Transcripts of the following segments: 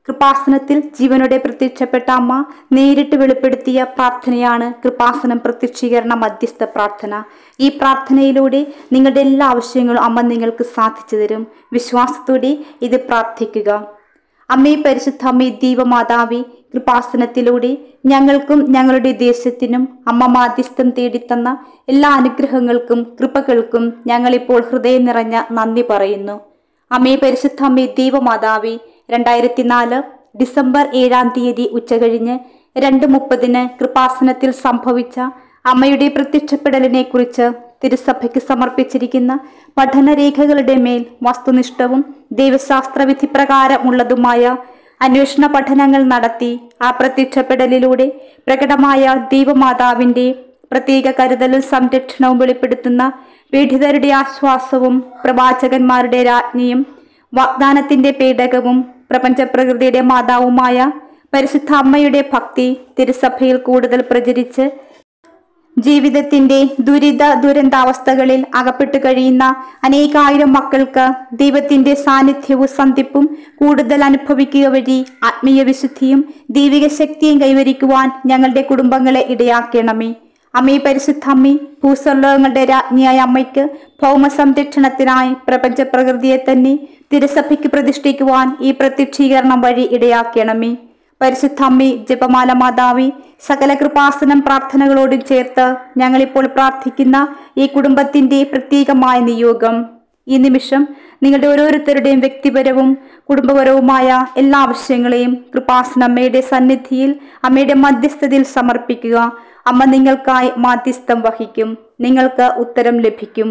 കൃപാസനത്തിൽ ജീവനോടെ പ്രത്യക്ഷപ്പെട്ട അമ്മ നേരിട്ട് വെളിപ്പെടുത്തിയ പ്രാർത്ഥനയാണ് കൃപാസനം പ്രത്യക്ഷീകരണ മധ്യസ്ഥ പ്രാർത്ഥന ഈ പ്രാർത്ഥനയിലൂടെ നിങ്ങളുടെ എല്ലാ ആവശ്യങ്ങളും അമ്മ നിങ്ങൾക്ക് സാധിച്ചു തരും വിശ്വാസത്തോടെ ഇത് പ്രാർത്ഥിക്കുക അമ്മേ പരിശുദ്ധ അമ്മേ ദൈവമാതാവി കൃപാസനത്തിലൂടെ ഞങ്ങൾക്കും ഞങ്ങളുടെ ദേശത്തിനും അമ്മ മാധ്യസ്ഥം തേടിത്തന്ന എല്ലാ അനുഗ്രഹങ്ങൾക്കും കൃപകൾക്കും ഞങ്ങളിപ്പോൾ ഹൃദയം നിറഞ്ഞ നന്ദി പറയുന്നു അമ്മേ പരിശുദ്ധ അമ്മേ ദൈവമാതാവി രണ്ടായിരത്തി നാല് ഡിസംബർ ഏഴാം തീയതി ഉച്ചകഴിഞ്ഞ് രണ്ട് മുപ്പതിന് കൃപാസനത്തിൽ സംഭവിച്ച അമ്മയുടെ പ്രത്യക്ഷപ്പെടലിനെ കുറിച്ച് തിരുസഭയ്ക്ക് സമർപ്പിച്ചിരിക്കുന്ന പഠനരേഖകളുടെ മേൽ വസ്തുനിഷ്ഠവും ദൈവശാസ്ത്രവിധി പ്രകാരമുള്ളതുമായ അന്വേഷണ പഠനങ്ങൾ നടത്തി ആ പ്രത്യക്ഷപ്പെടലിലൂടെ പ്രകടമായ ദൈവമാതാവിന്റെ പ്രത്യേക കരുതലും സംരക്ഷണവും വെളിപ്പെടുത്തുന്ന പീഡിതരുടെ ആശ്വാസവും പ്രവാചകന്മാരുടെ രാജ്ഞിയും വാഗ്ദാനത്തിന്റെ പേടകവും പ്രപഞ്ചപ്രകൃതിയുടെ മാതാവുമായ പരിശുദ്ധ അമ്മയുടെ ഭക്തി തിരുസഭയിൽ കൂടുതൽ പ്രചരിച്ച് ജീവിതത്തിന്റെ ദുരിത ദുരന്താവസ്ഥകളിൽ അകപ്പെട്ടു കഴിയുന്ന അനേകായിരം മക്കൾക്ക് ദൈവത്തിന്റെ സാന്നിധ്യവും സന്ധിപ്പും കൂടുതൽ അനുഭവിക്കുക വഴി ആത്മീയ വിശുദ്ധിയും ദൈവിക ശക്തിയും കൈവരിക്കുവാൻ ഞങ്ങളുടെ കുടുംബങ്ങളെ ഇടയാക്കണമേ അമ്മേ പരിശുദ്ധ അമ്മേ ഭൂസ്വർലോകങ്ങളുടെ രാജ്ഞിയായ അമ്മയ്ക്ക് ഭൗമ സംരക്ഷണത്തിനായി പ്രപഞ്ച പ്രകൃതിയെ തന്നെ തിരുസഭയ്ക്ക് പ്രതിഷ്ഠിക്കുവാൻ ഈ പ്രത്യക്ഷീകരണം വഴി ഇടയാക്കണമേ പരിശുദ്ധ അമ്മേ ജപമാല മാതാവി സകല കൃപാസനം പ്രാർത്ഥനകളോടും ചേർത്ത് ഞങ്ങളിപ്പോൾ പ്രാർത്ഥിക്കുന്ന ഈ കുടുംബത്തിന്റെ പ്രത്യേകമായ നിയോഗം ഈ നിമിഷം നിങ്ങളുടെ ഓരോരുത്തരുടെയും വ്യക്തിപരവും കുടുംബപരവുമായ എല്ലാ ആവശ്യങ്ങളെയും കൃപാസന അമ്മയുടെ സന്നിധിയിൽ അമ്മയുടെ മധ്യസ്ഥതയിൽ സമർപ്പിക്കുക അമ്മ നിങ്ങൾക്കായി മാധ്യസ്ഥം വഹിക്കും നിങ്ങൾക്ക് ഉത്തരം ലഭിക്കും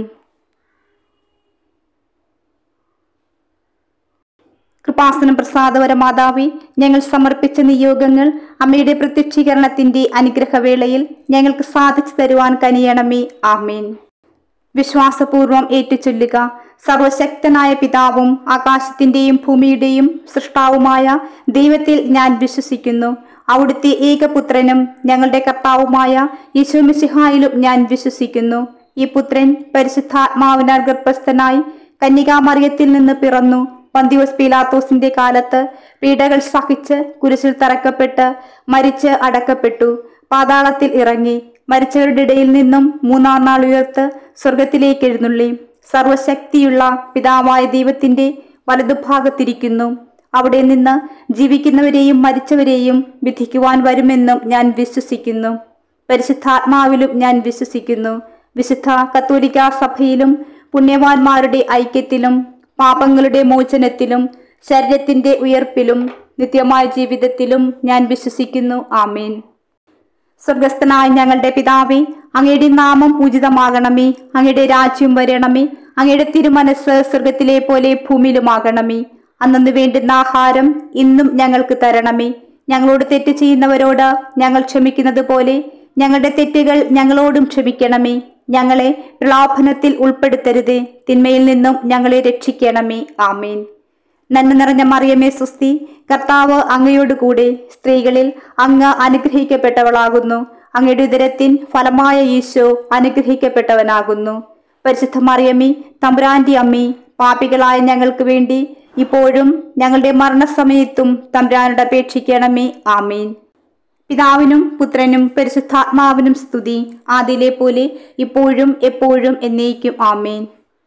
കൃപാസനം പ്രസാദവര മാതാവി ഞങ്ങൾ സമർപ്പിച്ച നിയോഗങ്ങൾ അമ്മയുടെ പ്രത്യക്ഷീകരണത്തിന്റെ അനുഗ്രഹവേളയിൽ ഞങ്ങൾക്ക് സാധിച്ചു തരുവാൻ കനിയണമേ ആമേൻ വിശ്വാസപൂർവം ഏറ്റുചൊല്ലുക സർവശക്തനായ പിതാവും ആകാശത്തിന്റെയും ഭൂമിയുടെയും സൃഷ്ടാവുമായ ദൈവത്തിൽ ഞാൻ വിശ്വസിക്കുന്നു അവിടുത്തെ ഏകപുത്രനും ഞങ്ങളുടെ കർത്താവുമായ യേശുമിശിഹായിലും ഞാൻ വിശ്വസിക്കുന്നു ഈ പുത്രൻ പരിശുദ്ധാത്മാവിനാൽ ഗർഭസ്ഥനായി കന്യകാമറിയത്തിൽ നിന്ന് പിറന്നു പന്തിയോസ് പീലാത്തോസിന്റെ കാലത്ത് പീഡകൾ സഹിച്ച് കുരിശിൽ തറക്കപ്പെട്ട് മരിച്ച് അടക്കപ്പെട്ടു പാതാളത്തിൽ ഇറങ്ങി മരിച്ചവരുടെ ഇടയിൽ നിന്നും മൂന്നാം നാൾ ഉയർത്ത് സ്വർഗത്തിലേക്ക് എഴുന്നള്ളി സർവശക്തിയുള്ള പിതാവായ ദൈവത്തിന്റെ വലതുഭാഗത്തിരിക്കുന്നു അവിടെ നിന്ന് ജീവിക്കുന്നവരെയും മരിച്ചവരെയും വിധിക്കുവാൻ വരുമെന്നും ഞാൻ വിശ്വസിക്കുന്നു പരിശുദ്ധാത്മാവിലും ഞാൻ വിശ്വസിക്കുന്നു വിശുദ്ധ കത്തോലിക്ക സഭയിലും പുണ്യവാന്മാരുടെ ഐക്യത്തിലും പാപങ്ങളുടെ മോചനത്തിലും ശരീരത്തിന്റെ ഉയർപ്പിലും നിത്യമായ ജീവിതത്തിലും ഞാൻ വിശ്വസിക്കുന്നു ആമേൻ സ്വർഗസ്ഥനായ ഞങ്ങളുടെ പിതാവേ അങ്ങയുടെ നാമം ഉചിതമാകണമേ അങ്ങയുടെ രാജ്യം വരണമേ അങ്ങയുടെ തിരുമനസ് സ്വർഗത്തിലെ പോലെ ഭൂമിയിലുമാകണമേ അന്നു വേണ്ടുന്ന ആഹാരം ഇന്നും ഞങ്ങൾക്ക് തരണമേ ഞങ്ങളോട് തെറ്റ് ചെയ്യുന്നവരോട് ഞങ്ങൾ ക്ഷമിക്കുന്നത് പോലെ ഞങ്ങളുടെ തെറ്റുകൾ ഞങ്ങളോടും ക്ഷമിക്കണമേ ഞങ്ങളെ പ്രലോഭനത്തിൽ ഉൾപ്പെടുത്തരുതേ തിന്മയിൽ നിന്നും ഞങ്ങളെ രക്ഷിക്കണമേ ആമേൻ നന്മ നിറഞ്ഞ മറിയമേ സുസ്തി കർത്താവ് അങ്ങയോട് കൂടെ സ്ത്രീകളിൽ അങ്ങ് അനുഗ്രഹിക്കപ്പെട്ടവളാകുന്നു അങ്ങയുടെ ഉദരത്തിൻ ഫലമായ ഈശോ അനുഗ്രഹിക്കപ്പെട്ടവനാകുന്നു പരിശുദ്ധ മറിയമ്മേ തമ്പുരാന്റെ അമ്മേ പാപികളായ ഞങ്ങൾക്ക് വേണ്ടി ഇപ്പോഴും ഞങ്ങളുടെ മരണസമയത്തും തമ്പുരാനോട് അപേക്ഷിക്കണമേ ആമേൻ പിതാവിനും പുത്രനും പരിശുദ്ധാത്മാവിനും സ്തുതി ആദിയിലെ പോലെ ഇപ്പോഴും എപ്പോഴും എന്നേക്കും ആമേൻ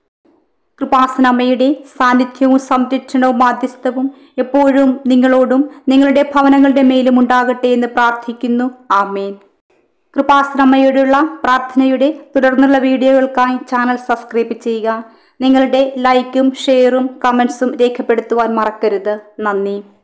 കൃപാസനമ്മയുടെ സാന്നിധ്യവും സംരക്ഷണവും മാധ്യസ്ഥവും എപ്പോഴും നിങ്ങളോടും നിങ്ങളുടെ ഭവനങ്ങളുടെ മേലും ഉണ്ടാകട്ടെ എന്ന് പ്രാർത്ഥിക്കുന്നു ആമേൻ കൃപാശ്രമയോടുള്ള പ്രാർത്ഥനയുടെ തുടർന്നുള്ള വീഡിയോകൾക്കായി ചാനൽ സബ്സ്ക്രൈബ് ചെയ്യുക നിങ്ങളുടെ ലൈക്കും ഷെയറും കമൻസും രേഖപ്പെടുത്തുവാൻ മറക്കരുത് നന്ദി